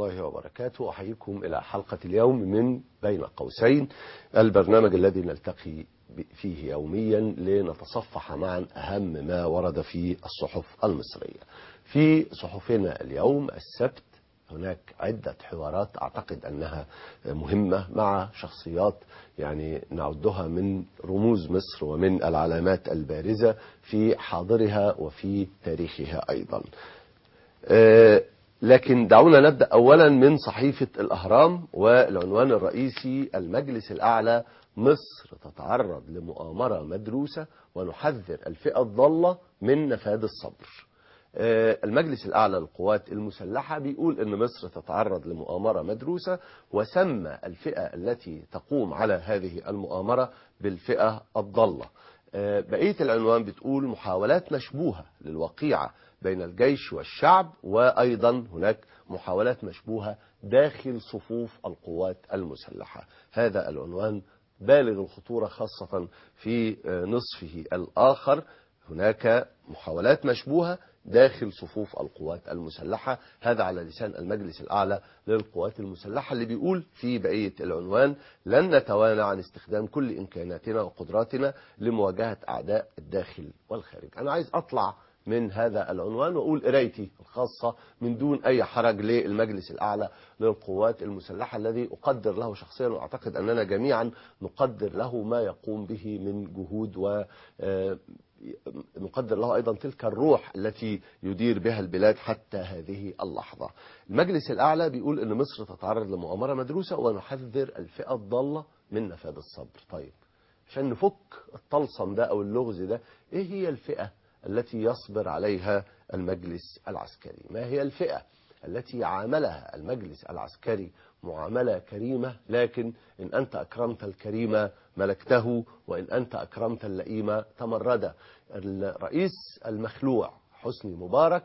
الله وبركاته أحييكم إلى حلقة اليوم من بين قوسين البرنامج الذي نلتقي فيه يوميا لنتصفح معا أهم ما ورد في الصحف المصرية في صحفنا اليوم السبت هناك عدة حوارات أعتقد أنها مهمة مع شخصيات يعني نعدها من رموز مصر ومن العلامات البارزة في حاضرها وفي تاريخها أيضا لكن دعونا نبدأ أولا من صحيفة الأهرام والعنوان الرئيسي المجلس الأعلى مصر تتعرض لمؤامرة مدروسة ونحذر الفئة الضالة من نفاذ الصبر المجلس الأعلى للقوات المسلحة بيقول أن مصر تتعرض لمؤامرة مدروسة وسمى الفئة التي تقوم على هذه المؤامرة بالفئة الضالة بقية العنوان بتقول محاولات مشبوهة للوقيعة بين الجيش والشعب وأيضا هناك محاولات مشبوهة داخل صفوف القوات المسلحة هذا العنوان بالغ الخطورة خاصة في نصفه الآخر هناك محاولات مشبوهة داخل صفوف القوات المسلحة هذا على لسان المجلس الأعلى للقوات المسلحة اللي بيقول في بقية العنوان لن نتوانى عن استخدام كل إمكاناتنا وقدراتنا لمواجهة أعداء الداخل والخارج أنا عايز أطلع من هذا العنوان وأقول قرايتي الخاصة من دون أي حرج للمجلس الأعلى للقوات المسلحة الذي أقدر له شخصيا وأعتقد أننا جميعا نقدر له ما يقوم به من جهود و نقدر له أيضا تلك الروح التي يدير بها البلاد حتى هذه اللحظة المجلس الأعلى بيقول أن مصر تتعرض لمؤامرة مدروسة ونحذر الفئة الضالة من نفاذ الصبر طيب عشان نفك الطلسم ده أو اللغز ده إيه هي الفئة التي يصبر عليها المجلس العسكري ما هي الفئة التي عاملها المجلس العسكري معاملة كريمة لكن إن أنت أكرمت الكريم ملكته وإن أنت أكرمت اللئيم تمرد الرئيس المخلوع حسني مبارك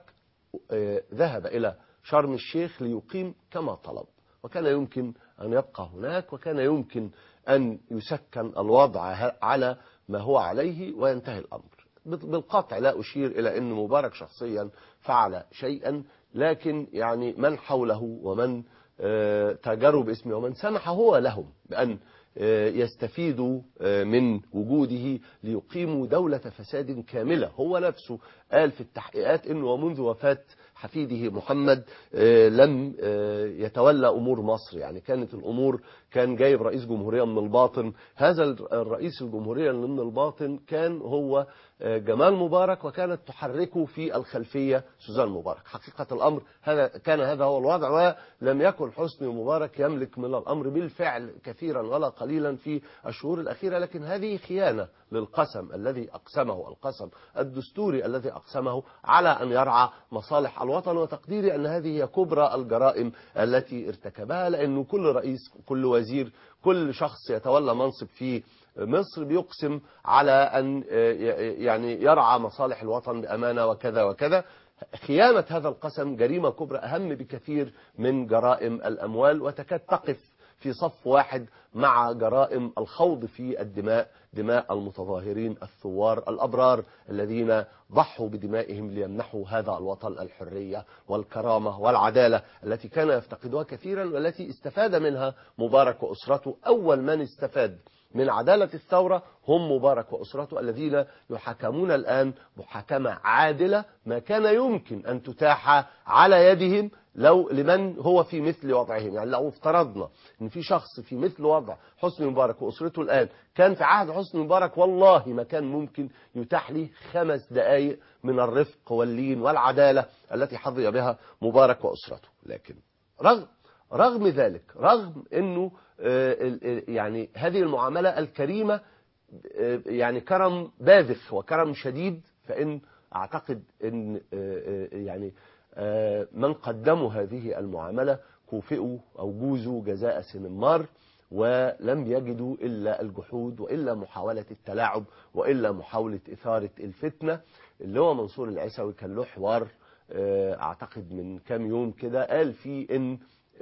ذهب إلى شرم الشيخ ليقيم كما طلب وكان يمكن أن يبقى هناك وكان يمكن أن يسكن الوضع على ما هو عليه وينتهي الأمر بالقطع لا أشير إلى أن مبارك شخصيا فعل شيئا لكن يعني من حوله ومن تاجروا باسمه ومن سمح هو لهم بأن يستفيدوا من وجوده ليقيموا دولة فساد كاملة هو نفسه قال في التحقيقات أنه ومنذ وفاة حفيده محمد لم يتولى أمور مصر يعني كانت الأمور كان جايب رئيس جمهورية من الباطن هذا الرئيس الجمهورية من الباطن كان هو جمال مبارك وكانت تحركه في الخلفية سوزان مبارك حقيقة الأمر هذا كان هذا هو الوضع ولم يكن حسني مبارك يملك من الأمر بالفعل كثيرا ولا قليلا في الشهور الأخيرة لكن هذه خيانة للقسم الذي أقسمه القسم الدستوري الذي أقسمه على أن يرعى مصالح الوطن وتقديري أن هذه هي كبرى الجرائم التي ارتكبها لأنه كل رئيس كل وزير كل شخص يتولى منصب في مصر بيقسم على أن يعني يرعى مصالح الوطن بأمانة وكذا وكذا خيانة هذا القسم جريمة كبرى أهم بكثير من جرائم الأموال وتكاد تقف في صف واحد مع جرائم الخوض في الدماء دماء المتظاهرين الثوار الأبرار الذين ضحوا بدمائهم ليمنحوا هذا الوطن الحرية والكرامة والعدالة التي كان يفتقدها كثيرا والتي استفاد منها مبارك وأسرته أول من استفاد من عدالة الثورة هم مبارك وأسرته الذين يحكمون الآن محاكمة عادلة ما كان يمكن أن تتاح على يدهم لو لمن هو في مثل وضعهم يعني لو افترضنا ان في شخص في مثل وضع حسني مبارك واسرته الان كان في عهد حسني مبارك والله ما كان ممكن يتاح لي خمس دقائق من الرفق واللين والعداله التي حظي بها مبارك واسرته لكن رغم رغم ذلك رغم انه يعني هذه المعامله الكريمه يعني كرم باذخ وكرم شديد فان اعتقد ان يعني من قدموا هذه المعاملة كوفئوا أو جوزوا جزاء سنمار ولم يجدوا إلا الجحود وإلا محاولة التلاعب وإلا محاولة إثارة الفتنة اللي هو منصور العيسوي كان له حوار أعتقد من كام يوم كده قال فيه إن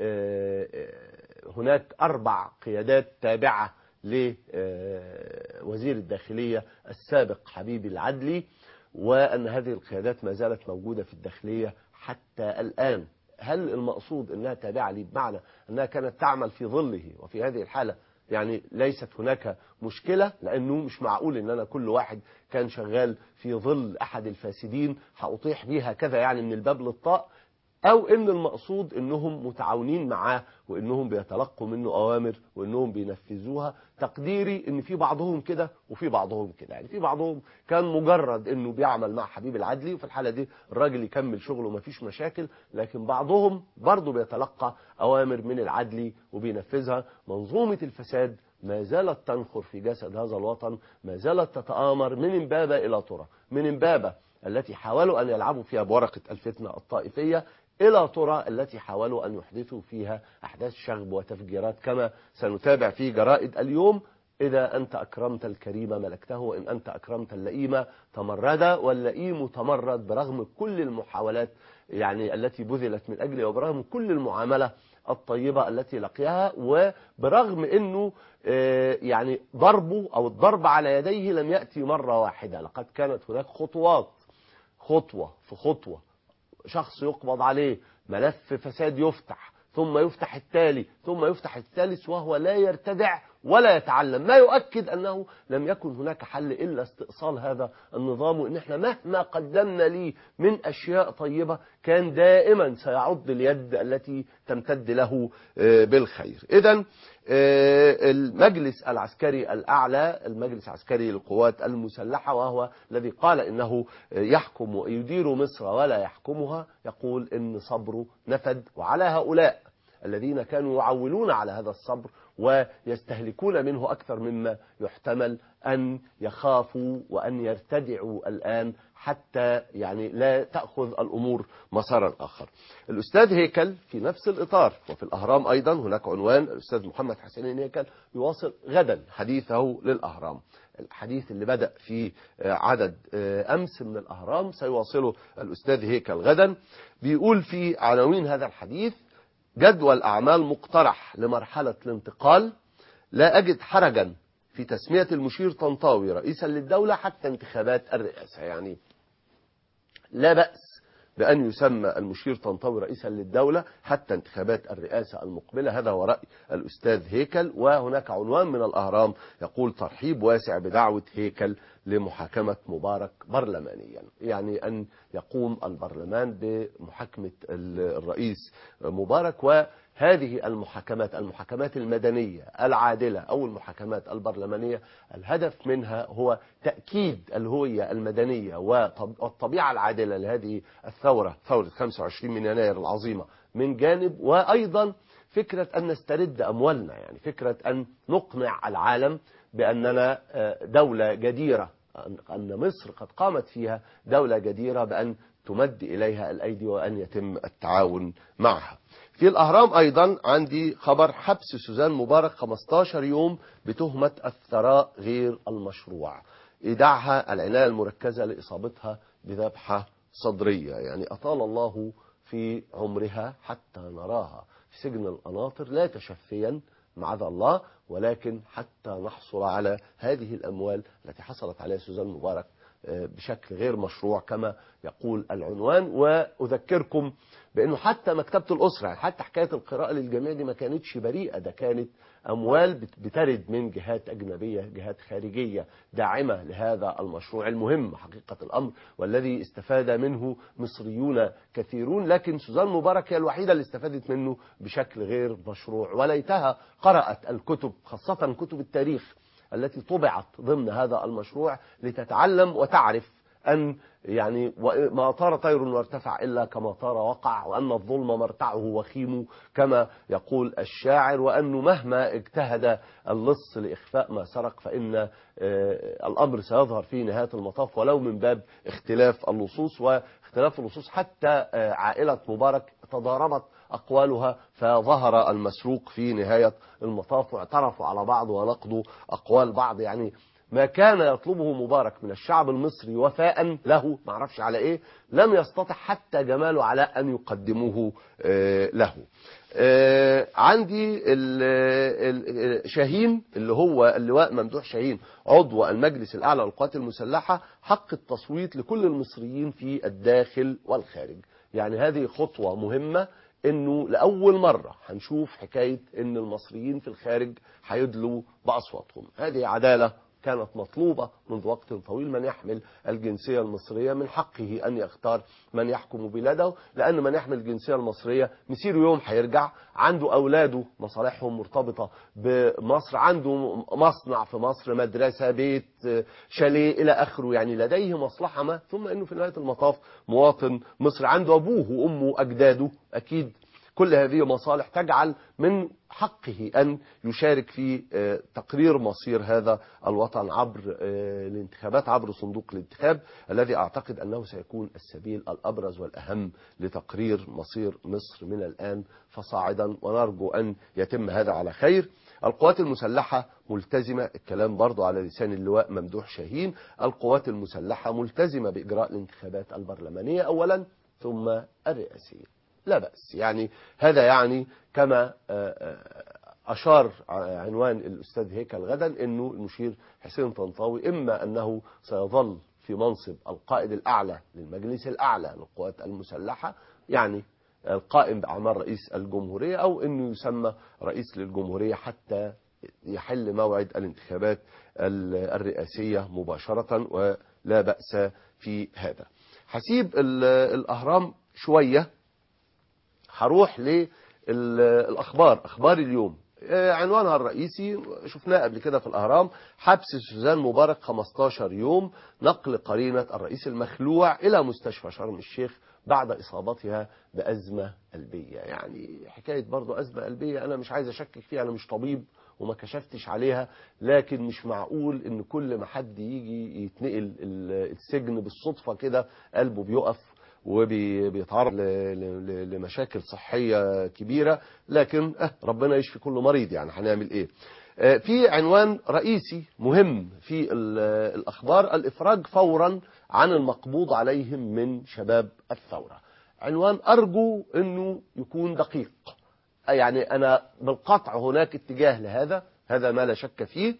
هناك أربع قيادات تابعة لوزير الداخلية السابق حبيب العدلي وأن هذه القيادات ما زالت موجودة في الداخلية حتى الآن هل المقصود أنها تابعة لي بمعنى أنها كانت تعمل في ظله وفي هذه الحالة يعني ليست هناك مشكلة لأنه مش معقول أن أنا كل واحد كان شغال في ظل أحد الفاسدين هأطيح بيها كذا يعني من الباب للطاء أو إن المقصود إنهم متعاونين معاه وإنهم بيتلقوا منه أوامر وإنهم بينفذوها تقديري إن في بعضهم كده وفي بعضهم كده يعني في بعضهم كان مجرد إنه بيعمل مع حبيب العدلي وفي الحالة دي الراجل يكمل شغله مفيش مشاكل لكن بعضهم برضه بيتلقى أوامر من العدلي وبينفذها منظومة الفساد ما زالت تنخر في جسد هذا الوطن ما زالت تتآمر من امبابة إلى ترى من امبابة التي حاولوا أن يلعبوا فيها بورقة الفتنة الطائفية إلى ترى التي حاولوا أن يحدثوا فيها أحداث شغب وتفجيرات كما سنتابع في جرائد اليوم إذا أنت أكرمت الكريم ملكته وإن أنت أكرمت اللئيم تمرد واللئيم تمرد برغم كل المحاولات يعني التي بذلت من أجله وبرغم كل المعاملة الطيبة التي لقيها وبرغم أنه يعني ضربه أو الضرب على يديه لم يأتي مرة واحدة لقد كانت هناك خطوات خطوة في خطوة شخص يقبض عليه ملف فساد يفتح ثم يفتح التالي ثم يفتح الثالث وهو لا يرتدع ولا يتعلم ما يؤكد أنه لم يكن هناك حل إلا استئصال هذا النظام وإن احنا مهما قدمنا ليه من أشياء طيبة كان دائما سيعض اليد التي تمتد له بالخير إذا المجلس العسكري الأعلى المجلس العسكري للقوات المسلحة وهو الذي قال إنه يحكم ويدير مصر ولا يحكمها يقول إن صبره نفد وعلى هؤلاء الذين كانوا يعولون على هذا الصبر ويستهلكون منه أكثر مما يحتمل أن يخافوا وأن يرتدعوا الآن حتى يعني لا تأخذ الأمور مسارا آخر الأستاذ هيكل في نفس الإطار وفي الأهرام أيضا هناك عنوان الأستاذ محمد حسين هيكل يواصل غدا حديثه للأهرام الحديث اللي بدأ في عدد أمس من الأهرام سيواصله الأستاذ هيكل غدا بيقول في عناوين هذا الحديث جدول أعمال مقترح لمرحلة الانتقال لا أجد حرجا في تسمية المشير طنطاوي رئيسا للدولة حتى انتخابات الرئاسة يعني لا بأس بأن يسمى المشير طنطاوي رئيسا للدولة حتى انتخابات الرئاسة المقبلة هذا هو رأي الأستاذ هيكل وهناك عنوان من الأهرام يقول ترحيب واسع بدعوة هيكل لمحاكمة مبارك برلمانيا يعني أن يقوم البرلمان بمحاكمة الرئيس مبارك وهذه المحاكمات المحاكمات المدنية العادلة أو المحاكمات البرلمانية الهدف منها هو تأكيد الهوية المدنية والطبيعة العادلة لهذه الثورة ثورة 25 من يناير العظيمة من جانب وأيضا فكرة أن نسترد أموالنا يعني فكرة أن نقنع العالم بأننا دولة جديرة أن مصر قد قامت فيها دولة جديرة بأن تمد إليها الأيدي وأن يتم التعاون معها في الأهرام أيضا عندي خبر حبس سوزان مبارك 15 يوم بتهمة الثراء غير المشروع إيداعها العناية المركزة لإصابتها بذبحة صدرية يعني أطال الله في عمرها حتى نراها في سجن القناطر لا تشفيا معاذ الله ولكن حتى نحصل على هذه الأموال التي حصلت عليها سوزان مبارك بشكل غير مشروع كما يقول العنوان وأذكركم بأنه حتى مكتبة الأسرة يعني حتى حكاية القراءة للجميع دي ما كانتش بريئة ده كانت أموال بترد من جهات أجنبية جهات خارجية داعمة لهذا المشروع المهم حقيقة الأمر والذي استفاد منه مصريون كثيرون لكن سوزان مبارك هي الوحيدة اللي استفادت منه بشكل غير مشروع وليتها قرأت الكتب خاصة كتب التاريخ التي طبعت ضمن هذا المشروع لتتعلم وتعرف أن يعني ما طار طير وارتفع إلا كما طار وقع وأن الظلم مرتعه وخيم كما يقول الشاعر وأنه مهما اجتهد اللص لإخفاء ما سرق فإن الأمر سيظهر في نهاية المطاف ولو من باب اختلاف اللصوص واختلاف اللصوص حتى عائلة مبارك تضاربت أقوالها فظهر المسروق في نهاية المطاف واعترفوا على بعض ونقضوا أقوال بعض يعني ما كان يطلبه مبارك من الشعب المصري وفاء له ما اعرفش على ايه لم يستطع حتى جمال علاء ان يقدموه له عندي شاهين اللي هو اللواء ممدوح شاهين عضو المجلس الاعلى للقوات المسلحه حق التصويت لكل المصريين في الداخل والخارج يعني هذه خطوه مهمه انه لاول مره هنشوف حكايه ان المصريين في الخارج هيدلوا باصواتهم هذه عداله كانت مطلوبة منذ وقت طويل من يحمل الجنسية المصرية من حقه أن يختار من يحكم بلاده لأن من يحمل الجنسية المصرية مسيره يوم هيرجع عنده أولاده مصالحهم مرتبطة بمصر عنده مصنع في مصر مدرسة بيت شاليه إلى آخره يعني لديه مصلحة ما ثم أنه في نهاية المطاف مواطن مصر عنده أبوه وأمه أجداده أكيد كل هذه مصالح تجعل من حقه أن يشارك في آه، تقرير مصير هذا الوطن عبر آه، الانتخابات عبر صندوق الانتخاب الذي أعتقد أنه سيكون السبيل الأبرز والأهم لتقرير مصير مصر من الآن فصاعدا ونرجو أن يتم هذا على خير القوات المسلحة ملتزمة الكلام برضو على لسان اللواء ممدوح شاهين القوات المسلحة ملتزمة بإجراء الانتخابات البرلمانية أولا ثم الرئاسية لا بأس يعني هذا يعني كما آه، آه، أشار عنوان الأستاذ هيكل غدا أنه المشير حسين طنطاوي إما أنه سيظل في منصب القائد الأعلى للمجلس الأعلى للقوات المسلحة يعني القائم بأعمال رئيس الجمهورية أو أنه يسمى رئيس للجمهورية حتى يحل موعد الانتخابات ال- الرئاسية مباشرة ولا بأس في هذا حسيب ال- الأهرام شوية هروح للأخبار أخبار اليوم آه، عنوانها الرئيسي شفناه قبل كده في الأهرام حبس سوزان مبارك 15 يوم نقل قرينة الرئيس المخلوع إلى مستشفى شرم الشيخ بعد إصابتها بأزمة قلبية يعني حكاية برضو أزمة قلبية أنا مش عايز أشكك فيها أنا مش طبيب وما كشفتش عليها لكن مش معقول ان كل ما حد يجي يتنقل ال- السجن بالصدفة كده قلبه بيقف وبيتعرض ل- ل- ل- لمشاكل صحية كبيرة لكن اه ربنا يشفي كل مريض يعني هنعمل ايه آه، في عنوان رئيسي مهم في ال- الأخبار الإفراج فورا عن المقبوض عليهم من شباب الثورة عنوان أرجو أنه يكون دقيق يعني أنا بالقطع هناك اتجاه لهذا هذا ما لا شك فيه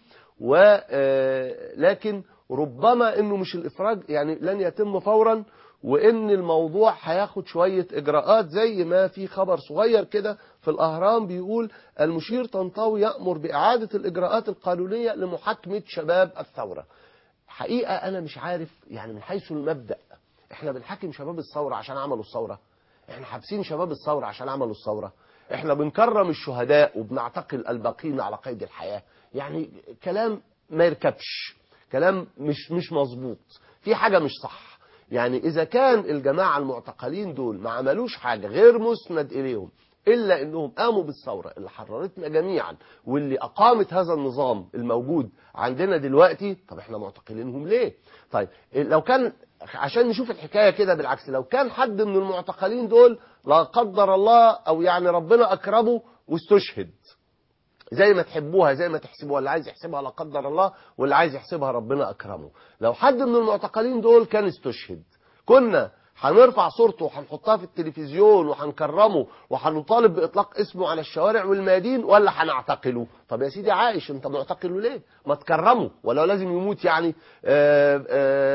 ولكن ربما أنه مش الإفراج يعني لن يتم فورا وان الموضوع هياخد شوية اجراءات زي ما في خبر صغير كده في الاهرام بيقول المشير طنطاوي يأمر باعادة الاجراءات القانونية لمحاكمة شباب الثورة حقيقة انا مش عارف يعني من حيث المبدأ احنا بنحاكم شباب الثورة عشان عملوا الثورة احنا حابسين شباب الثورة عشان عملوا الثورة احنا بنكرم الشهداء وبنعتقل الباقين على قيد الحياة يعني كلام ما يركبش كلام مش مش مظبوط في حاجة مش صح يعني إذا كان الجماعة المعتقلين دول ما عملوش حاجة غير مسند إليهم إلا أنهم قاموا بالثورة اللي حررتنا جميعا واللي أقامت هذا النظام الموجود عندنا دلوقتي طب إحنا معتقلينهم ليه طيب لو كان عشان نشوف الحكاية كده بالعكس لو كان حد من المعتقلين دول لا قدر الله أو يعني ربنا أكرمه واستشهد زي ما تحبوها زي ما تحسبوها اللي عايز يحسبها لا قدر الله واللي عايز يحسبها ربنا أكرمه لو حد من المعتقلين دول كان استشهد كنا هنرفع صورته وهنحطها في التلفزيون وهنكرمه وهنطالب بإطلاق اسمه على الشوارع والميادين ولا هنعتقله طب يا سيدي عايش انت معتقله ليه ما تكرمه ولا لازم يموت يعني آآ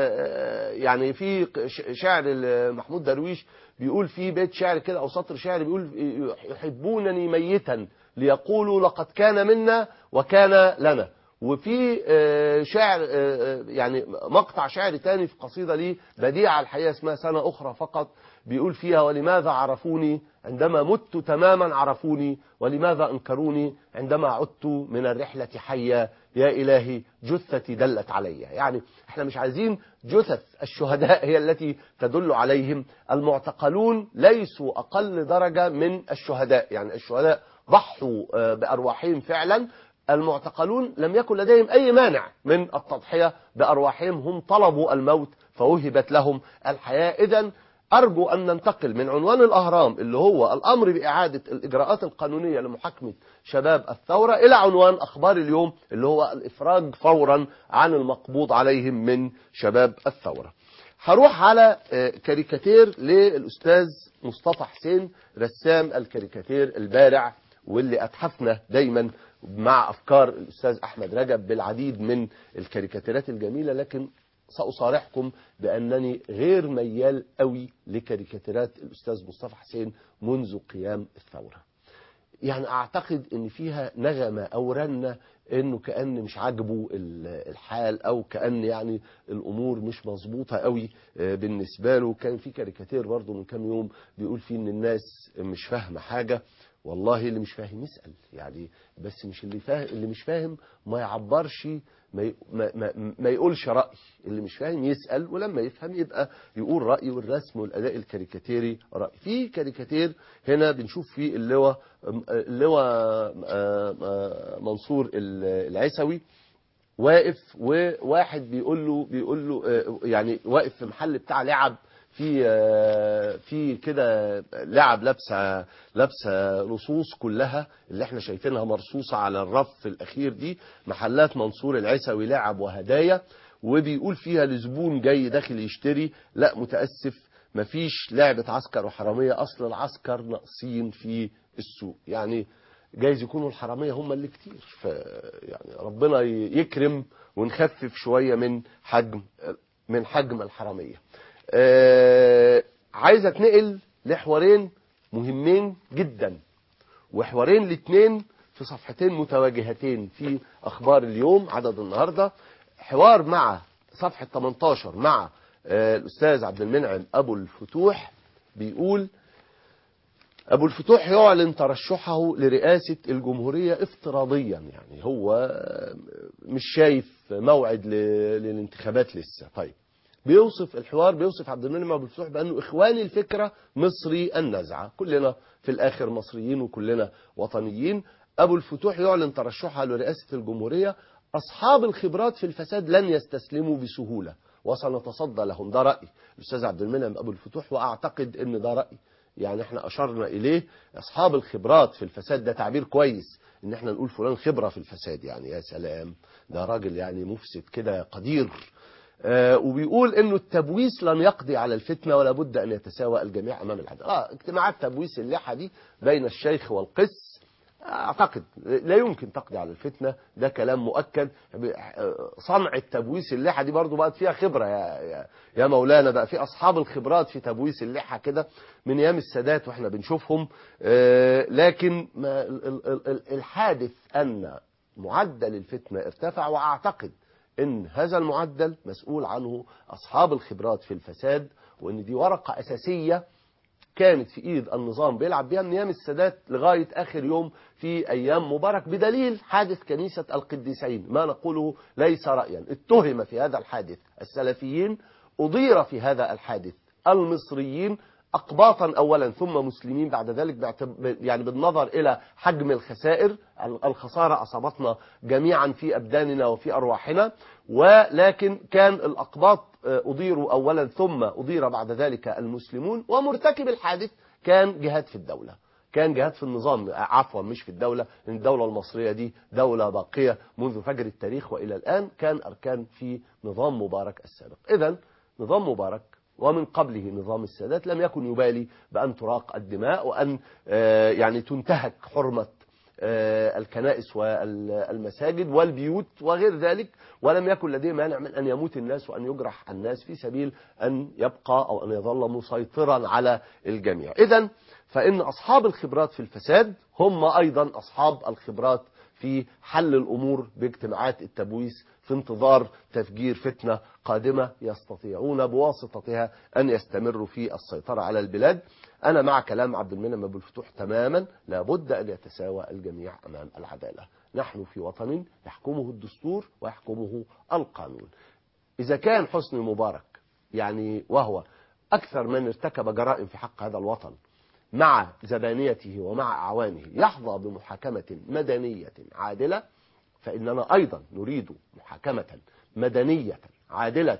آآ يعني في شعر محمود درويش بيقول في بيت شعر كده او سطر شعر بيقول يحبونني ميتا ليقولوا لقد كان منا وكان لنا وفي شعر يعني مقطع شعر تاني في قصيدة لي بديعة الحقيقة اسمها سنة أخرى فقط بيقول فيها ولماذا عرفوني عندما مت تماما عرفوني ولماذا أنكروني عندما عدت من الرحلة حيا يا إلهي جثتي دلت علي يعني احنا مش عايزين جثث الشهداء هي التي تدل عليهم المعتقلون ليسوا أقل درجة من الشهداء يعني الشهداء ضحوا بأرواحهم فعلا المعتقلون لم يكن لديهم أي مانع من التضحية بأرواحهم هم طلبوا الموت فوهبت لهم الحياة إذا أرجو أن ننتقل من عنوان الأهرام اللي هو الأمر بإعادة الإجراءات القانونية لمحاكمة شباب الثورة إلى عنوان أخبار اليوم اللي هو الإفراج فورا عن المقبوض عليهم من شباب الثورة هروح على كاريكاتير للأستاذ مصطفى حسين رسام الكاريكاتير البارع واللي أتحفنا دايما مع أفكار الأستاذ أحمد رجب بالعديد من الكاريكاتيرات الجميلة لكن سأصارحكم بأنني غير ميال قوي لكاريكاتيرات الأستاذ مصطفى حسين منذ قيام الثورة يعني أعتقد أن فيها نغمة أو رنة أنه كأن مش عاجبه ال- الحال أو كأن يعني الأمور مش مظبوطة قوي آه، بالنسبة له كان في كاريكاتير برضه من كام يوم بيقول فيه أن الناس مش فاهمة حاجة والله اللي مش فاهم يسأل يعني بس مش اللي فاهم اللي مش فاهم ما يعبرش ما, ي- ما, ما, ما يقولش رأي اللي مش فاهم يسأل ولما يفهم يبقى يقول رأي والرسم والأداء الكاريكاتيري رأي في كاريكاتير هنا بنشوف فيه اللواء اللواء آه، آه، منصور ال- العيسوي واقف وواحد بيقول له بيقول له آه، يعني واقف في محل بتاع لعب في آه، في كده لعب لابسه لابسه رصوص كلها اللي احنا شايفينها مرصوصه على الرف الاخير دي محلات منصور العيسوي لعب وهدايا وبيقول فيها لزبون جاي داخل يشتري لا متاسف مفيش لعبه عسكر وحراميه اصل العسكر ناقصين في السوق يعني جايز يكونوا الحراميه هم اللي كتير ف يعني ربنا ي- يكرم ونخفف شويه من حجم من حجم الحراميه. آه عايز اتنقل لحوارين مهمين جدا وحوارين الاثنين في صفحتين متواجهتين في اخبار اليوم عدد النهارده حوار مع صفحه 18 مع آه الاستاذ عبد المنعم ابو الفتوح بيقول أبو الفتوح يعلن ترشحه لرئاسة الجمهورية افتراضيا يعني هو مش شايف موعد ل- للانتخابات لسه طيب بيوصف الحوار بيوصف عبد المنعم أبو الفتوح بأنه إخواني الفكرة مصري النزعة كلنا في الآخر مصريين وكلنا وطنيين أبو الفتوح يعلن ترشحه لرئاسة الجمهورية أصحاب الخبرات في الفساد لن يستسلموا بسهولة وسنتصدى لهم ده رأي الأستاذ عبد المنعم أبو الفتوح وأعتقد أن ده رأي يعني احنا اشرنا اليه اصحاب الخبرات في الفساد ده تعبير كويس ان احنا نقول فلان خبرة في الفساد يعني يا سلام ده راجل يعني مفسد كده قدير آه وبيقول انه التبويس لن يقضي على الفتنة ولا بد ان يتساوى الجميع امام العدل اه اجتماعات تبويس اللحى دي بين الشيخ والقس اعتقد لا يمكن تقضي على الفتنه ده كلام مؤكد صنع التبويس اللحى دي برضو بقت فيها خبره يا يا, يا مولانا بقى في اصحاب الخبرات في تبويس اللحى كده من ايام السادات واحنا بنشوفهم آه، لكن ما ال- ال- ال- الحادث ان معدل الفتنه ارتفع واعتقد ان هذا المعدل مسؤول عنه اصحاب الخبرات في الفساد وان دي ورقه اساسيه كانت في ايد النظام بيلعب بيها من ايام السادات لغايه اخر يوم في ايام مبارك بدليل حادث كنيسه القديسين ما نقوله ليس رايا اتهم في هذا الحادث السلفيين اضير في هذا الحادث المصريين اقباطا اولا ثم مسلمين بعد ذلك باعتب- يعني بالنظر الى حجم الخسائر الخساره اصابتنا جميعا في ابداننا وفي ارواحنا ولكن كان الاقباط آه، اضيروا اولا ثم اضير بعد ذلك المسلمون ومرتكب الحادث كان جهاد في الدوله كان جهاد في النظام عفوا مش في الدولة لأن الدولة المصرية دي دولة باقية منذ فجر التاريخ وإلى الآن كان أركان في نظام مبارك السابق إذا نظام مبارك ومن قبله نظام السادات لم يكن يبالي بأن تراق الدماء وأن آه، يعني تنتهك حرمة آه، الكنائس والمساجد والبيوت وغير ذلك ولم يكن لديه مانع من أن يموت الناس وأن يجرح الناس في سبيل أن يبقى أو أن يظل مسيطرا على الجميع إذا فإن أصحاب الخبرات في الفساد هم أيضا أصحاب الخبرات في حل الأمور باجتماعات التبويس في انتظار تفجير فتنة قادمة يستطيعون بواسطتها أن يستمروا في السيطرة على البلاد أنا مع كلام عبد المنعم أبو الفتوح تماما لابد أن يتساوى الجميع أمام العدالة نحن في وطن يحكمه الدستور ويحكمه القانون إذا كان حسني مبارك يعني وهو أكثر من ارتكب جرائم في حق هذا الوطن مع زبانيته ومع أعوانه يحظى بمحاكمة مدنية عادلة فإننا أيضا نريد محاكمة مدنية عادلة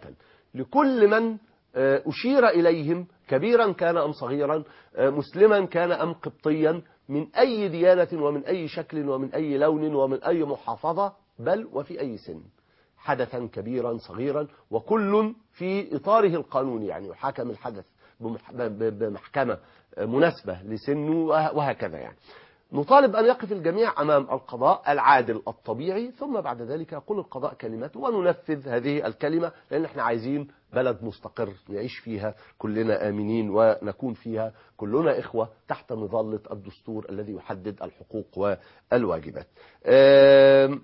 لكل من آه، أشير إليهم كبيرا كان أم صغيرا آه، مسلما كان أم قبطيا من أي ديانة ومن أي شكل ومن أي لون ومن أي محافظة بل وفي أي سن حدثا كبيرا صغيرا وكل في إطاره القانوني يعني يحاكم الحدث بمح- ب- ب- بمحكمة مناسبة لسنه وه- وهكذا يعني نطالب أن يقف الجميع أمام القضاء العادل الطبيعي ثم بعد ذلك يقول القضاء كلمته وننفذ هذه الكلمة لأن احنا عايزين بلد مستقر نعيش فيها كلنا آمنين ونكون فيها كلنا إخوة تحت مظلة الدستور الذي يحدد الحقوق والواجبات آم،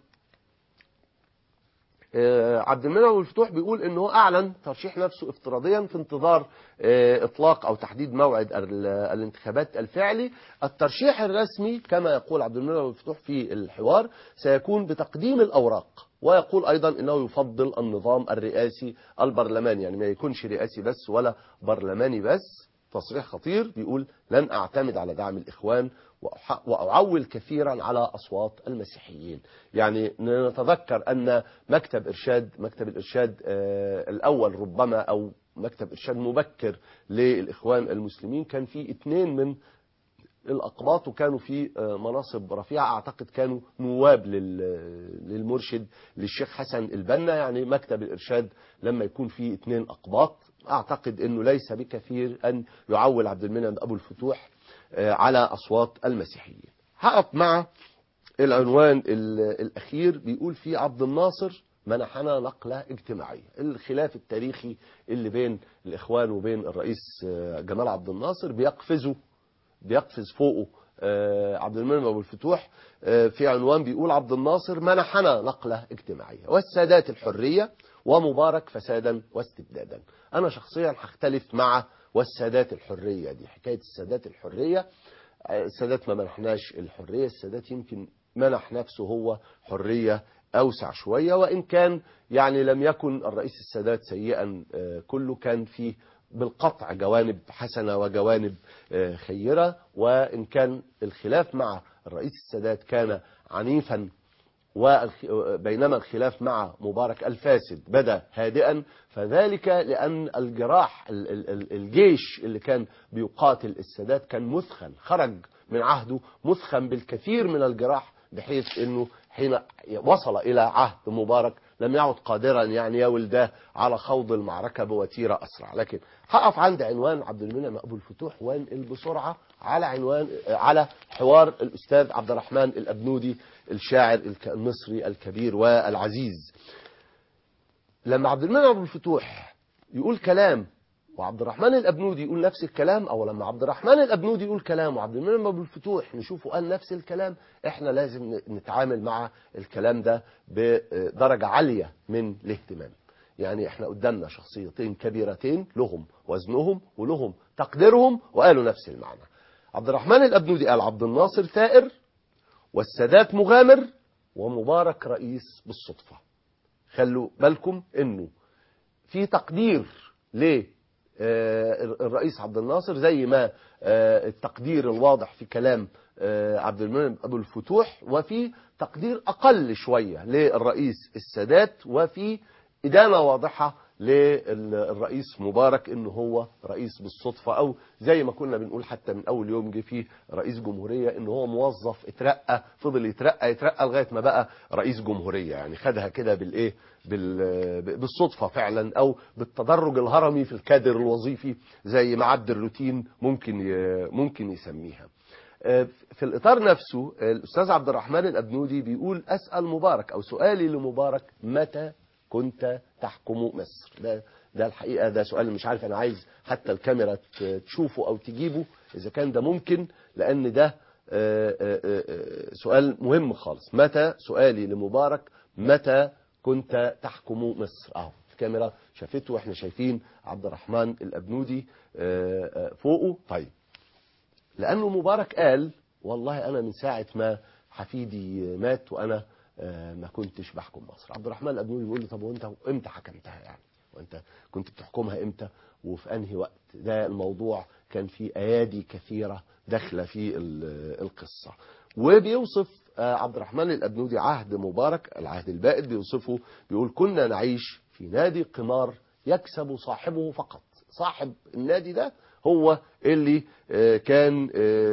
آه، عبد المنعم أبو الفتوح بيقول ان هو اعلن ترشيح نفسه افتراضيا في انتظار آه، اطلاق او تحديد موعد ال- الانتخابات الفعلي الترشيح الرسمي كما يقول عبد المنعم أبو الفتوح في الحوار سيكون بتقديم الاوراق ويقول ايضا انه يفضل النظام الرئاسي البرلماني يعني ما يكونش رئاسي بس ولا برلماني بس تصريح خطير بيقول لن اعتمد على دعم الاخوان وأح- واعول كثيرا على اصوات المسيحيين يعني نتذكر ان مكتب ارشاد مكتب الارشاد آه، الاول ربما او مكتب ارشاد مبكر للاخوان المسلمين كان فيه اثنين من الأقباط وكانوا في آه، مناصب رفيعة أعتقد كانوا نواب لل- للمرشد للشيخ حسن البنا يعني مكتب الإرشاد لما يكون فيه اثنين أقباط أعتقد أنه ليس بكثير أن يعول عبد المنعم أبو الفتوح آه، على أصوات المسيحيين هقف مع العنوان ال- الأخير بيقول فيه عبد الناصر منحنا نقلة اجتماعية الخلاف التاريخي اللي بين الإخوان وبين الرئيس آه، جمال عبد الناصر بيقفزوا بيقفز فوقه آه، عبد المنعم ابو الفتوح آه، في عنوان بيقول عبد الناصر منحنا نقله اجتماعيه والسادات الحريه ومبارك فسادا واستبدادا انا شخصيا هختلف مع والسادات الحريه دي حكايه السادات الحريه آه، السادات ما منحناش الحريه السادات يمكن منح نفسه هو حريه اوسع شويه وان كان يعني لم يكن الرئيس السادات سيئا آه، كله كان فيه بالقطع جوانب حسنة وجوانب آه، خيرة وإن كان الخلاف مع الرئيس السادات كان عنيفا والخ- بينما الخلاف مع مبارك الفاسد بدا هادئا فذلك لأن الجراح ال- ال- ال- الجيش اللي كان بيقاتل السادات كان مثخن خرج من عهده مثخن بالكثير من الجراح بحيث أنه حين وصل إلى عهد مبارك لم يعد قادرا يعني يا ولداه على خوض المعركة بوتيرة أسرع لكن هقف عند عنوان عبد المنعم أبو الفتوح وانقل بسرعة على عنوان على حوار الأستاذ عبد الرحمن الأبنودي الشاعر الك- المصري الكبير والعزيز لما عبد المنعم أبو الفتوح يقول كلام وعبد الرحمن الأبنودي يقول نفس الكلام أو لما عبد الرحمن الأبنودي يقول كلام وعبد المنعم أبو الفتوح نشوفه قال نفس الكلام احنا لازم ن- نتعامل مع الكلام ده بدرجة عالية من الاهتمام يعني احنا قدامنا شخصيتين كبيرتين لهم وزنهم ولهم تقديرهم وقالوا نفس المعنى عبد الرحمن الأبنودي قال عبد الناصر ثائر والسادات مغامر ومبارك رئيس بالصدفة خلوا بالكم انه في تقدير ل آه، الرئيس عبد الناصر زي ما آه، التقدير الواضح في كلام آه، عبد المنعم ابو الفتوح وفي تقدير اقل شويه للرئيس السادات وفي ادانه واضحه للرئيس مبارك انه هو رئيس بالصدفه او زي ما كنا بنقول حتى من اول يوم جه فيه رئيس جمهوريه انه هو موظف اترقى فضل يترقى يترقى لغايه ما بقى رئيس جمهوريه يعني خدها كده بالايه بال- بالصدفه فعلا او بالتدرج الهرمي في الكادر الوظيفي زي ما عبد الروتين ممكن ي- ممكن يسميها في الإطار نفسه الأستاذ عبد الرحمن الأبنودي بيقول أسأل مبارك أو سؤالي لمبارك متى كنت تحكم مصر ده ده الحقيقة ده سؤال مش عارف أنا عايز حتى الكاميرا ت- تشوفه أو تجيبه إذا كان ده ممكن لأن ده آه، آه، آه، سؤال مهم خالص متى سؤالي لمبارك متى كنت تحكم مصر أهو الكاميرا شافته واحنا شايفين عبد الرحمن الأبنودي آه، آه، فوقه طيب لأنه مبارك قال والله أنا من ساعة ما حفيدي مات وأنا آه، ما كنتش بحكم مصر عبد الرحمن الأبنودي بيقول له طب وأنت إمتى حكمتها يعني وأنت كنت بتحكمها إمتى وفي أنهي وقت ده الموضوع كان فيه أيادي كثيرة داخلة في ال- القصة وبيوصف آه، عبد الرحمن الأبنودي عهد مبارك العهد البائد بيوصفه بيقول كنا نعيش في نادي قمار يكسب صاحبه فقط صاحب النادي ده هو اللي آه، كان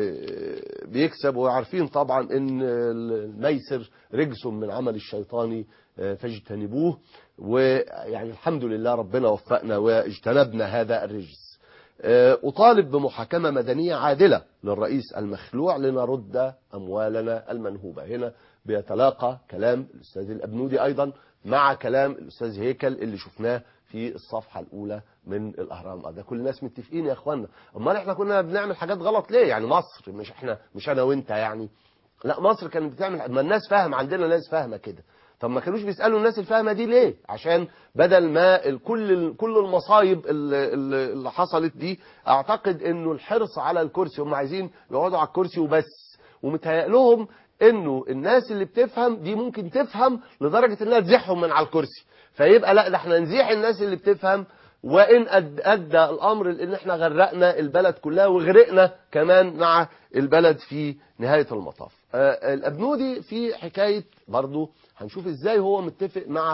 آه، بيكسب وعارفين طبعا ان الميسر رجس من عمل الشيطان آه، فاجتنبوه ويعني الحمد لله ربنا وفقنا واجتنبنا هذا الرجس آه، أطالب بمحاكمة مدنية عادلة للرئيس المخلوع لنرد أموالنا المنهوبة هنا بيتلاقى كلام الأستاذ الأبنودي أيضا مع كلام الأستاذ هيكل اللي شفناه في الصفحة الأولى من الأهرام ده كل الناس متفقين يا إخوانا أمال إحنا كنا بنعمل حاجات غلط ليه يعني مصر مش إحنا مش أنا وإنت يعني لا مصر كانت بتعمل ما الناس فاهم عندنا ناس فاهمة كده طب ما كانوش بيسالوا الناس الفاهمه دي ليه عشان بدل ما ال- كل كل المصايب اللي, اللي اللي حصلت دي اعتقد انه الحرص على الكرسي هم عايزين يقعدوا على الكرسي وبس ومتهيأ لهم انه الناس اللي بتفهم دي ممكن تفهم لدرجه انها تزيحهم من على الكرسي فيبقى لا ده احنا نزيح الناس اللي بتفهم وان أد- ادى الامر لان احنا غرقنا البلد كلها وغرقنا كمان مع البلد في نهايه المطاف آه، الابنودي في حكايه برضو هنشوف ازاي هو متفق مع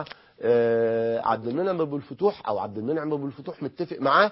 آه، عبد المنعم ابو الفتوح او عبد المنعم ابو الفتوح متفق معاه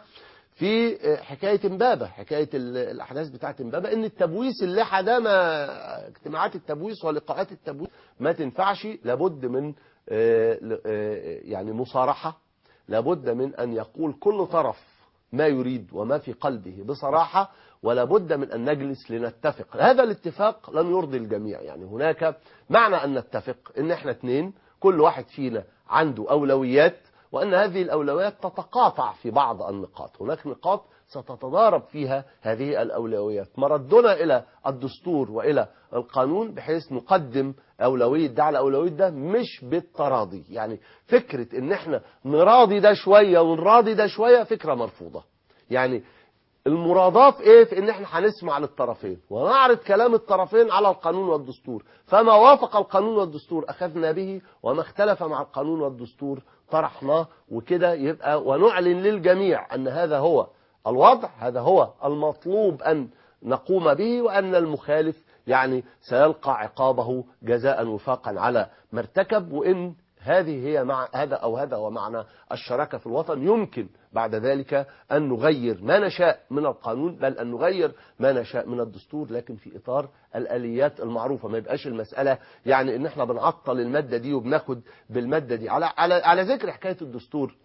في آه، حكايه امبابه حكايه ال- الاحداث بتاعه امبابه ان التبويس اللحى ده ما اجتماعات التبويس ولقاءات التبويس ما تنفعش لابد من آه، ل- آه، يعني مصارحه لابد من أن يقول كل طرف ما يريد وما في قلبه بصراحة ولا بد من أن نجلس لنتفق هذا الاتفاق لن يرضي الجميع يعني هناك معنى أن نتفق أن احنا اتنين كل واحد فينا عنده أولويات وأن هذه الأولويات تتقاطع في بعض النقاط هناك نقاط ستتضارب فيها هذه الأولويات مردنا إلى الدستور وإلى القانون بحيث نقدم أولوية ده على أولوية ده مش بالتراضي يعني فكرة إن إحنا نراضي ده شوية ونراضي ده شوية فكرة مرفوضة يعني المراضاة في ايه في ان احنا هنسمع للطرفين ونعرض كلام الطرفين على القانون والدستور فما وافق القانون والدستور اخذنا به وما اختلف مع القانون والدستور طرحناه وكده يبقى ونعلن للجميع ان هذا هو الوضع هذا هو المطلوب ان نقوم به وان المخالف يعني سيلقى عقابه جزاء وفاقا على ما ارتكب وان هذه هي مع هذا او هذا هو معنى الشراكه في الوطن يمكن بعد ذلك ان نغير ما نشاء من القانون بل ان نغير ما نشاء من الدستور لكن في اطار الاليات المعروفه ما يبقاش المساله يعني ان احنا بنعطل الماده دي وبناخد بالماده دي على على على ذكر حكايه الدستور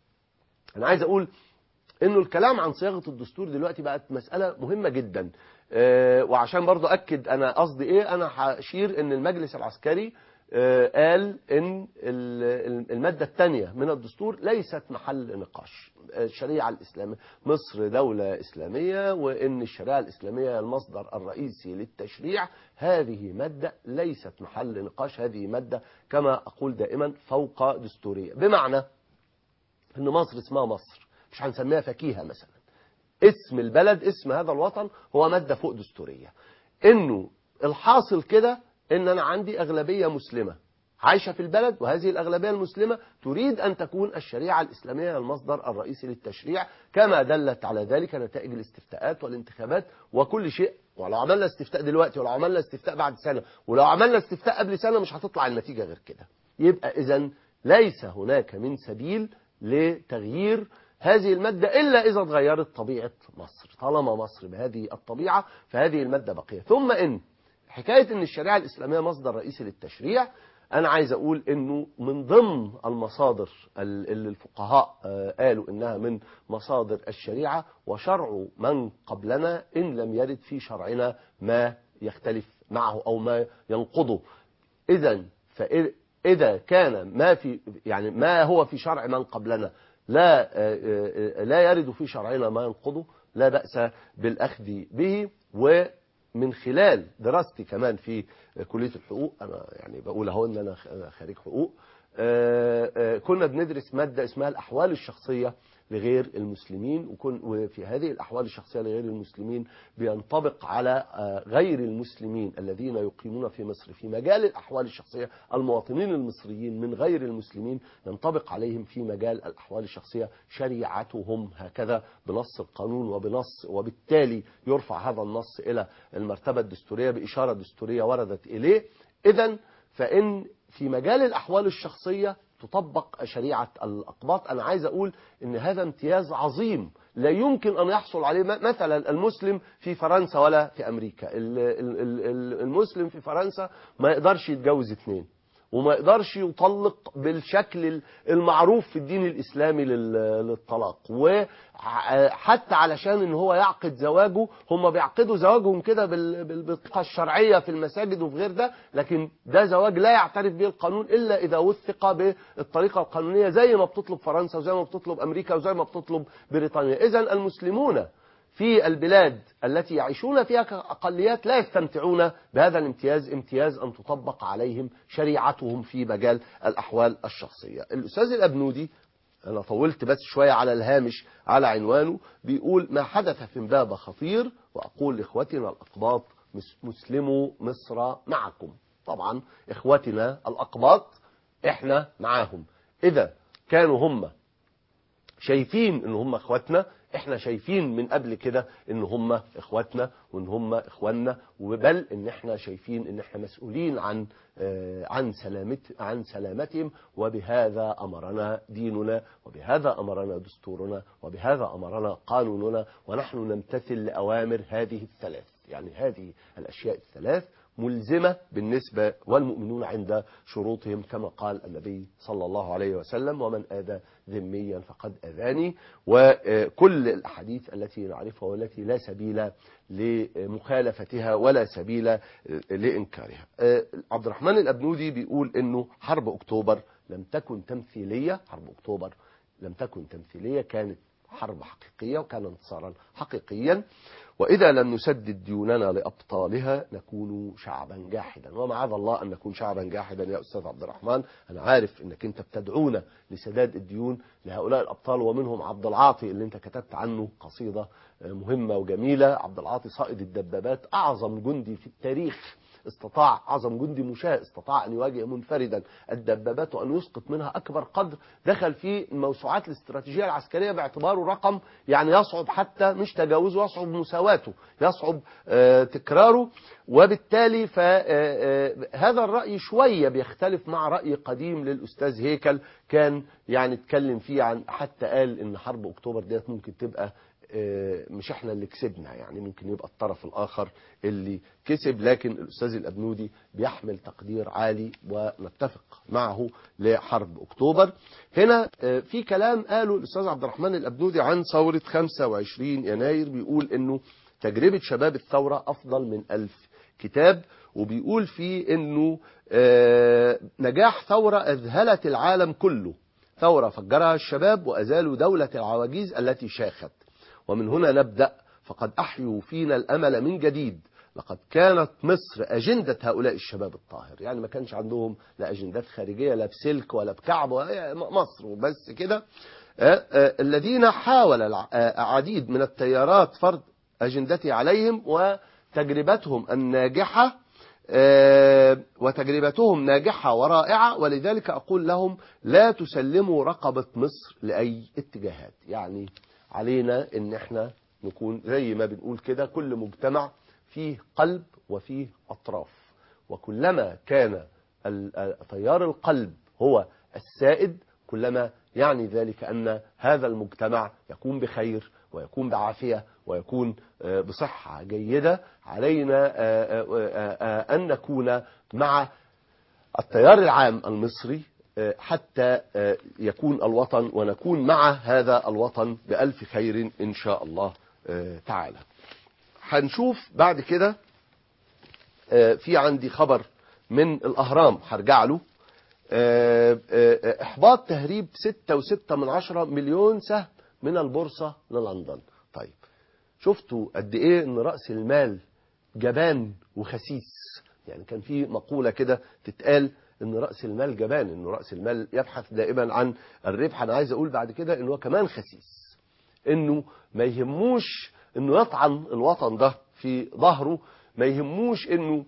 انا عايز اقول انه الكلام عن صياغه الدستور دلوقتي بقت مساله مهمه جدا آه، وعشان برضو اكد انا قصدي ايه انا هشير ان المجلس العسكري آه، قال ان ال- ال- الماده الثانيه من الدستور ليست محل نقاش الشريعه الاسلاميه مصر دوله اسلاميه وان الشريعه الاسلاميه هي المصدر الرئيسي للتشريع هذه ماده ليست محل نقاش هذه ماده كما اقول دائما فوق دستوريه بمعنى ان مصر اسمها مصر مش هنسميها فكيهه مثلا اسم البلد اسم هذا الوطن هو ماده فوق دستوريه انه الحاصل كده ان انا عندي اغلبيه مسلمه عايشه في البلد وهذه الاغلبيه المسلمه تريد ان تكون الشريعه الاسلاميه هي المصدر الرئيسي للتشريع كما دلت على ذلك نتائج الاستفتاءات والانتخابات وكل شيء ولو عملنا استفتاء دلوقتي ولو عملنا استفتاء بعد سنه ولو عملنا استفتاء قبل سنه مش هتطلع النتيجه غير كده يبقى اذا ليس هناك من سبيل لتغيير هذه المادة إلا إذا اتغيرت طبيعة مصر طالما مصر بهذه الطبيعة فهذه المادة بقية ثم إن حكاية إن الشريعة الإسلامية مصدر رئيسي للتشريع أنا عايز أقول إنه من ضمن المصادر ال- اللي الفقهاء آه، قالوا إنها من مصادر الشريعة وشرع من قبلنا إن لم يرد في شرعنا ما يختلف معه أو ما ينقضه إذا فإذا كان ما في يعني ما هو في شرع من قبلنا لا آه، آه، لا يرد في شرعنا ما ينقضه لا بأس بالأخذ به ومن خلال دراستي كمان في كلية الحقوق أنا يعني بقول أهو إن أنا أنا خريج حقوق آه، آه، كنا بندرس مادة اسمها الأحوال الشخصية لغير المسلمين وكن وفي هذه الأحوال الشخصية لغير المسلمين بينطبق على آه، غير المسلمين الذين يقيمون في مصر في مجال الأحوال الشخصية المواطنين المصريين من غير المسلمين ينطبق عليهم في مجال الأحوال الشخصية شريعتهم هكذا بنص القانون وبنص وبالتالي يرفع هذا النص إلى المرتبة الدستورية بإشارة دستورية وردت إليه إذا فإن في مجال الأحوال الشخصية تطبق شريعة الأقباط أنا عايز أقول أن هذا امتياز عظيم لا يمكن أن يحصل عليه م- مثلا المسلم في فرنسا ولا في أمريكا ال- ال- ال- ال- المسلم في فرنسا ما يقدرش يتجوز اثنين وما يقدرش يطلق بالشكل المعروف في الدين الإسلامي لل- للطلاق وحتى علشان ان هو يعقد زواجه هم بيعقدوا زواجهم كده بال- بال- بالطريقة الشرعية في المساجد وفي غير ده لكن ده زواج لا يعترف به القانون إلا إذا وثق بالطريقة القانونية زي ما بتطلب فرنسا وزي ما بتطلب أمريكا وزي ما بتطلب بريطانيا إذا المسلمون في البلاد التي يعيشون فيها كأقليات لا يستمتعون بهذا الامتياز امتياز أن تطبق عليهم شريعتهم في مجال الأحوال الشخصية الأستاذ الأبنودي أنا طولت بس شوية على الهامش على عنوانه بيقول ما حدث في امبابة خطير وأقول لإخوتنا الأقباط مس- مسلموا مصر معكم طبعا إخوتنا الأقباط إحنا معاهم إذا كانوا هم شايفين ان هم اخواتنا احنا شايفين من قبل كده ان هم اخواتنا وان هم اخواننا وبل ان احنا شايفين ان احنا مسؤولين عن آه، عن سلامت عن سلامتهم وبهذا امرنا ديننا وبهذا امرنا دستورنا وبهذا امرنا قانوننا ونحن نمتثل لاوامر هذه الثلاث يعني هذه الاشياء الثلاث ملزمة بالنسبة والمؤمنون عند شروطهم كما قال النبي صلى الله عليه وسلم ومن آذى ذميا فقد أذاني وكل الأحاديث التي نعرفها والتي لا سبيل لمخالفتها ولا سبيل لإنكارها عبد الرحمن الأبنودي بيقول أنه حرب أكتوبر لم تكن تمثيلية حرب أكتوبر لم تكن تمثيلية كانت حرب حقيقية وكان انتصارا حقيقيا وإذا لم نسدد ديوننا لأبطالها نكون شعبا جاحدا ومعاذ الله أن نكون شعبا جاحدا يا أستاذ عبد الرحمن أنا عارف أنك أنت بتدعونا لسداد الديون لهؤلاء الأبطال ومنهم عبد العاطي اللي أنت كتبت عنه قصيدة مهمة وجميلة عبد العاطي صائد الدبابات أعظم جندي في التاريخ استطاع أعظم جندي مشاة استطاع أن يواجه منفردا الدبابات وأن يسقط منها أكبر قدر دخل في الموسوعات الاستراتيجية العسكرية باعتباره رقم يعني يصعب حتى مش تجاوزه يصعب مساواته يصعب آه، تكراره وبالتالي فهذا الرأي شوية بيختلف مع رأي قديم للأستاذ هيكل كان يعني اتكلم فيه عن حتى قال ان حرب اكتوبر ديت ممكن تبقى آه، مش احنا اللي كسبنا يعني ممكن يبقى الطرف الاخر اللي كسب لكن الاستاذ الابنودي بيحمل تقدير عالي ونتفق معه لحرب اكتوبر هنا آه، في كلام قاله الاستاذ عبد الرحمن الابنودي عن ثوره 25 يناير بيقول انه تجربه شباب الثوره افضل من ألف كتاب وبيقول فيه انه آه، نجاح ثوره اذهلت العالم كله ثورة فجرها الشباب وأزالوا دولة العواجيز التي شاخت ومن هنا نبدأ فقد أحيوا فينا الأمل من جديد لقد كانت مصر أجندة هؤلاء الشباب الطاهر يعني ما كانش عندهم لا أجندات خارجية لا بسلك ولا بكعب ولا مصر وبس كده آه، آه، الذين حاول الع- آه، عديد من التيارات فرض أجندته عليهم وتجربتهم الناجحة آه، وتجربتهم ناجحة ورائعة ولذلك أقول لهم لا تسلموا رقبة مصر لأي اتجاهات يعني علينا ان احنا نكون زي ما بنقول كده كل مجتمع فيه قلب وفيه أطراف وكلما كان ال- ال- تيار القلب هو السائد كلما يعني ذلك أن هذا المجتمع يكون بخير ويكون بعافية ويكون آه، بصحة جيدة علينا آه، آه، آه، أن نكون مع التيار العام المصري آه، حتى آه، يكون الوطن ونكون مع هذا الوطن بألف خير إن شاء الله آه، تعالى هنشوف بعد كده آه، في عندي خبر من الأهرام هرجع له آه، آه، إحباط تهريب 6.6 من عشرة مليون سهم من البورصة للندن طيب شفتوا قد إيه إن رأس المال جبان وخسيس يعني كان في مقولة كده تتقال ان رأس المال جبان ان رأس المال يبحث دائما عن الربح انا عايز اقول بعد كده انه هو كمان خسيس انه ما يهموش انه يطعن الوطن ده في ظهره ما يهموش انه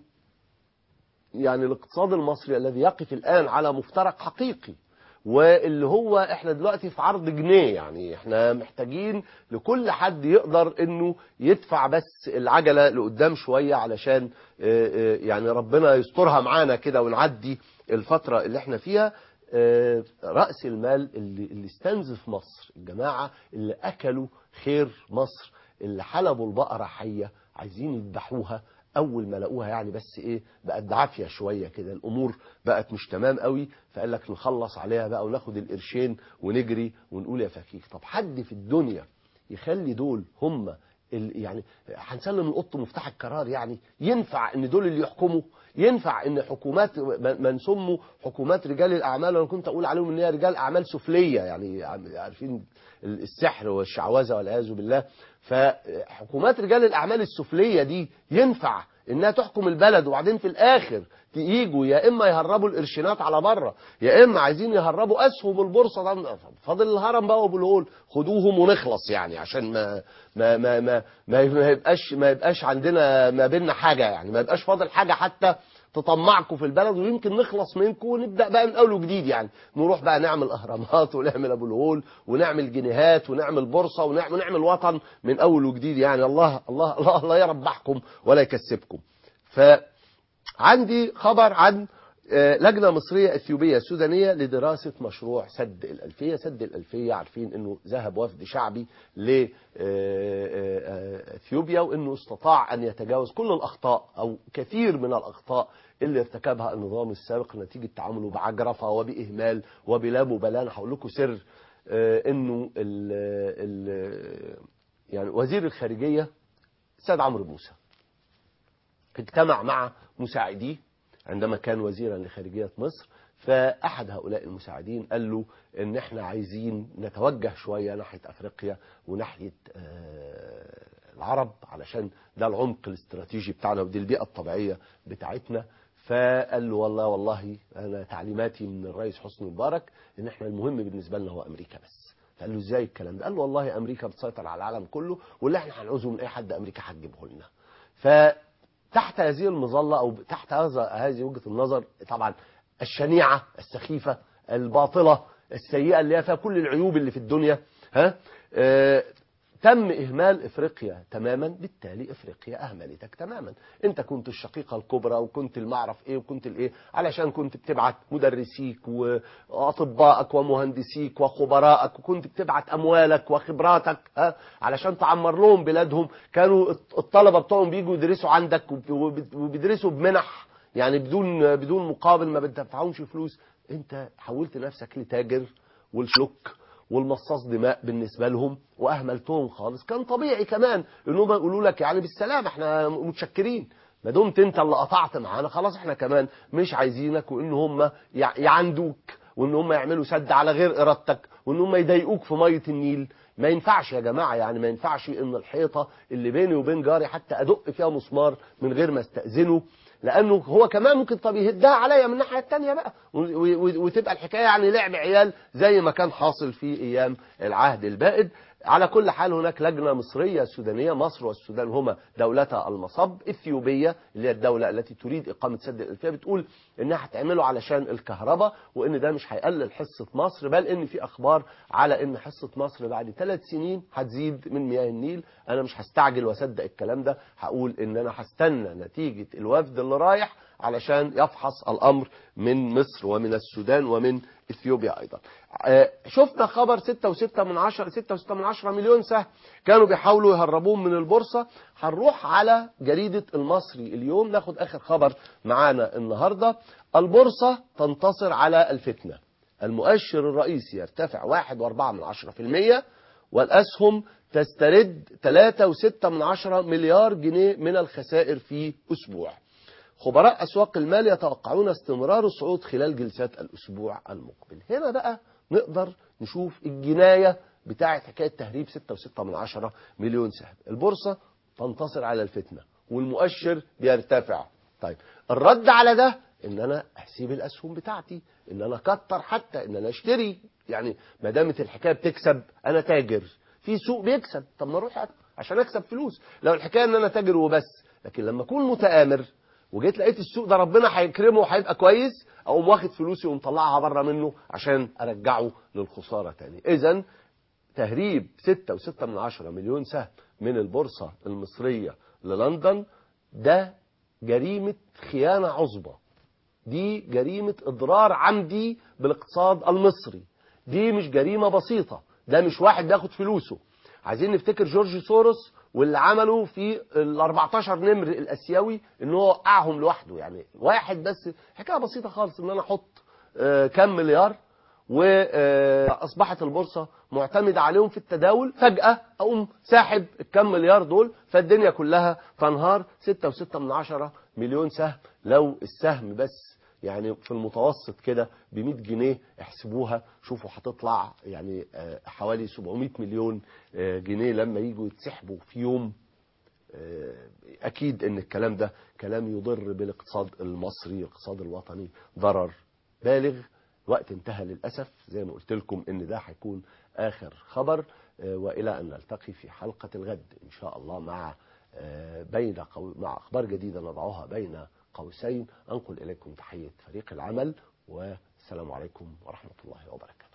يعني الاقتصاد المصري الذي يقف الآن على مفترق حقيقي واللي هو احنا دلوقتي في عرض جنيه يعني احنا محتاجين لكل حد يقدر انه يدفع بس العجلة لقدام شوية علشان آه، آه، يعني ربنا يسترها معانا كده ونعدي الفترة اللي احنا فيها آه، رأس المال اللي, اللي استنزف مصر الجماعة اللي أكلوا خير مصر اللي حلبوا البقرة حية عايزين يذبحوها اول ما لقوها يعني بس ايه بقت بعافيه شويه كده الامور بقت مش تمام قوي فقال لك نخلص عليها بقى وناخد القرشين ونجري ونقول يا فكيك طب حد في الدنيا يخلي دول هم ال- يعني هنسلم القط مفتاح القرار يعني ينفع ان دول اللي يحكموا ينفع ان حكومات من من سموا حكومات رجال الاعمال وانا كنت اقول عليهم ان هي رجال اعمال سفليه يعني عارفين السحر والشعوذه والعياذ بالله فحكومات رجال الاعمال السفليه دي ينفع انها تحكم البلد وبعدين في الاخر يجوا يا اما يهربوا القرشينات على بره يا اما عايزين يهربوا اسهم البورصه ده فاضل الهرم بقى وابو الهول خدوهم ونخلص يعني عشان ما ما ما ما ما ما يبقاش ما يبقاش عندنا ما بيننا حاجه يعني ما يبقاش فاضل حاجه حتى تطمعكم في البلد ويمكن نخلص منكم ونبدا بقى من اول وجديد يعني نروح بقى نعمل اهرامات ونعمل ابو الهول ونعمل جنيهات ونعمل بورصه ونعمل, ونعمل وطن من اول وجديد يعني الله الله الله, الله يربحكم ولا يكسبكم فعندي خبر عن آه، لجنة مصرية اثيوبية سودانية لدراسة مشروع سد الألفية سد الألفية عارفين أنه ذهب وفد شعبي لأثيوبيا وأنه استطاع أن يتجاوز كل الأخطاء أو كثير من الأخطاء اللي ارتكبها النظام السابق نتيجة تعامله بعجرفة وبإهمال وبلا مبالاة أنا هقول لكم سر آه، أنه ال ال يعني وزير الخارجية سيد عمرو موسى اجتمع مع مساعديه عندما كان وزيرا لخارجية مصر فأحد هؤلاء المساعدين قال له إن إحنا عايزين نتوجه شوية ناحية أفريقيا وناحية آه، العرب علشان ده العمق الاستراتيجي بتاعنا ودي البيئة الطبيعية بتاعتنا فقال له والله والله أنا تعليماتي من الرئيس حسني مبارك إن إحنا المهم بالنسبة لنا هو أمريكا بس فقال له ازاي الكلام ده قال له والله امريكا بتسيطر على العالم كله واللي احنا هنعوزه من اي حد امريكا هتجيبه لنا فتحت هذه المظله او تحت هذا هذه وجهه النظر طبعا الشنيعه السخيفه الباطله السيئه اللي هي فيها كل العيوب اللي في الدنيا ها آه تم إهمال إفريقيا تماما بالتالي إفريقيا أهملتك تماما أنت كنت الشقيقة الكبرى وكنت المعرف إيه وكنت الإيه علشان كنت بتبعت مدرسيك وأطبائك ومهندسيك وخبرائك وكنت بتبعت أموالك وخبراتك ها علشان تعمر لهم بلادهم كانوا الطلبة بتوعهم بيجوا يدرسوا عندك وب- وبيدرسوا بمنح يعني بدون بدون مقابل ما بتدفعهمش فلوس أنت حولت نفسك لتاجر والشلوك والمصاص دماء بالنسبة لهم وأهملتهم خالص كان طبيعي كمان إنهم يقولوا لك يعني بالسلام احنا متشكرين ما دمت انت اللي قطعت معانا خلاص احنا كمان مش عايزينك وان هم يع- يعندوك وان هم يعملوا سد على غير ارادتك وان هم يضايقوك في ميه النيل ما ينفعش يا جماعه يعني ما ينفعش ان الحيطه اللي بيني وبين جاري حتى ادق فيها مسمار من غير ما استاذنه لانه هو كمان ممكن طب يهدها عليا من الناحيه الثانيه بقى و- و- وتبقى الحكايه يعني لعب عيال زي ما كان حاصل في ايام العهد البائد على كل حال هناك لجنه مصريه سودانيه مصر والسودان هما دولتا المصب اثيوبيه اللي هي الدوله التي تريد اقامه سد الالفيه بتقول انها هتعمله علشان الكهرباء وان ده مش هيقلل حصه مصر بل ان في اخبار على ان حصه مصر بعد ثلاث سنين هتزيد من مياه النيل انا مش هستعجل واصدق الكلام ده هقول ان انا هستنى نتيجه الوفد اللي رايح علشان يفحص الامر من مصر ومن السودان ومن اثيوبيا ايضا آه، شفنا خبر 6.6 من 10 6.6 من 10 مليون سهم كانوا بيحاولوا يهربوهم من البورصه هنروح على جريده المصري اليوم ناخد اخر خبر معانا النهارده البورصه تنتصر على الفتنه المؤشر الرئيسي يرتفع 1.4 من 10% والأسهم تسترد 3.6 من 10 مليار جنيه من الخسائر في أسبوع خبراء أسواق المال يتوقعون استمرار الصعود خلال جلسات الأسبوع المقبل هنا بقى نقدر نشوف الجناية بتاعة حكاية تهريب 6.6 من 10 مليون سهم البورصة تنتصر على الفتنة والمؤشر بيرتفع طيب الرد على ده ان انا اسيب الاسهم بتاعتي ان انا اكتر حتى ان انا اشتري يعني ما دامت الحكايه بتكسب انا تاجر في سوق بيكسب طب ما اروح عشان اكسب فلوس لو الحكايه ان انا تاجر وبس لكن لما اكون متآمر وجيت لقيت السوق ده ربنا هيكرمه وهيبقى كويس اقوم واخد فلوسي ومطلعها بره منه عشان ارجعه للخساره تاني اذا تهريب 6.6 من عشرة مليون سهم من البورصة المصرية للندن ده جريمة خيانة عظمى دي جريمة إضرار عمدي بالاقتصاد المصري دي مش جريمة بسيطة ده مش واحد بياخد فلوسه عايزين نفتكر جورج سوروس واللي عمله في ال 14 نمر الاسيوي ان هو وقعهم لوحده يعني واحد بس حكايه بسيطه خالص ان انا احط آه، كام مليار واصبحت البورصه معتمده عليهم في التداول فجاه اقوم ساحب الكام مليار دول فالدنيا كلها تنهار 6.6 من عشرة مليون سهم لو السهم بس يعني في المتوسط كده ب 100 جنيه احسبوها شوفوا هتطلع يعني آه، حوالي 700 مليون آه، جنيه لما يجوا يتسحبوا في يوم آه، اكيد ان الكلام ده كلام يضر بالاقتصاد المصري الاقتصاد الوطني ضرر بالغ وقت انتهى للاسف زي ما قلت لكم ان ده هيكون اخر خبر آه، والى ان نلتقي في حلقه الغد ان شاء الله مع آه، بين قو... مع اخبار جديده نضعها بين قوسين انقل اليكم تحيه فريق العمل والسلام عليكم ورحمه الله وبركاته